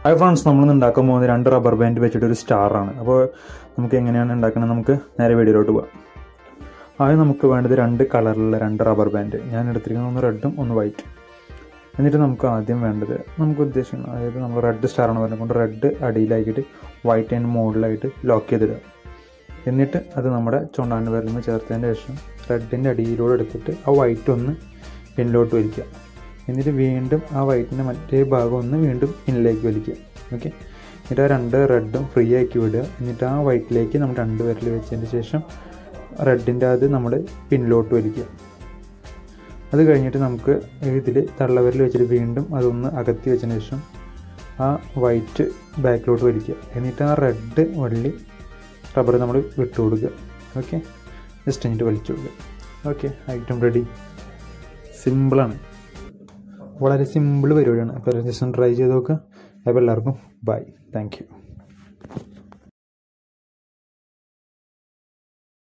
hi friends നമ്മൾ ഉണ്ടാക്കാൻ പോകുന്നത് രണ്ട് റബ്ബർ ബാൻഡ് വെച്ചിട്ട് ഒരു സ്റ്റാറാണ് അപ്പോൾ നമുക്ക് എങ്ങനെയാണ് ഉണ്ടാക്കുന്നത് നമുക്ക് നേരെ വീഡിയോയിലോട്ട് പോകാം ആദ്യം നമുക്ക് വേണ്ടത് രണ്ട് കളറിലുള്ള രണ്ട് റബ്ബർ ബാൻഡ് ഞാൻ എടുത്തിരിക്കുന്നത് ഒന്ന് റെഡും ഒന്ന് വൈറ്റ് എന്നിട്ട് നമുക്ക് ആദ്യം വേണ്ടത് നമുക്ക് ഉദ്ദേശിക്കുന്നത് അതായത് നമ്മൾ റെഡ് സ്റ്റാറാണ് പറഞ്ഞത് കൊണ്ട് റെഡ് അടിയിലാക്കിയിട്ട് വൈറ്റ് അതിൻ്റെ മുകളിലായിട്ട് ലോക്ക് ചെയ്തിടുക എന്നിട്ട് അത് നമ്മുടെ ചുണ്ടാൻ്റെ വിരലിൽ ചേർത്തതിന് ശേഷം റെഡിൻ്റെ അടിയിലൂടെ എടുത്തിട്ട് ആ വൈറ്റ് ഒന്ന് പിന്നിലോട്ട് വലിക്കുക എന്നിട്ട് വീണ്ടും ആ വൈറ്റിൻ്റെ മറ്റേ ഭാഗം ഒന്ന് വീണ്ടും ഇന്നിലേക്ക് വലിക്കുക ഓക്കെ എന്നിട്ട് ആ രണ്ട് റെഡും ഫ്രീ ആക്കി വിടുക എന്നിട്ട് ആ വൈറ്റിലേക്ക് നമ്മൾ രണ്ട് വിരൽ വെച്ചതിന് ശേഷം റെഡിൻ്റെ അത് നമ്മൾ പിന്നിലോട്ട് വലിക്കുക അത് കഴിഞ്ഞിട്ട് നമുക്ക് ഇതിൽ തള്ളവിരൽ വെച്ചിട്ട് വീണ്ടും അതൊന്ന് അകത്തി വെച്ചതിന് ശേഷം ആ വൈറ്റ് ബാക്കിലോട്ട് വലിക്കുക എന്നിട്ട് ആ റെഡ് വള്ളി റബ്ബർ നമ്മൾ വിട്ടു കൊടുക്കുക ഓക്കെ ജസ്റ്റ് എന്നിട്ട് വലിച്ചു കൊടുക്കുക ഓക്കെ ഐറ്റം റെഡി സിമ്പിളാണ് വളരെ സിമ്പിൾ പരിപാടിയാണ് അപ്പോൾ ജസ്റ്റ് ഒന്ന് ട്രൈ ചെയ്ത് നോക്കുക അപ്പോൾ എല്ലാവർക്കും ബൈ താങ്ക് യു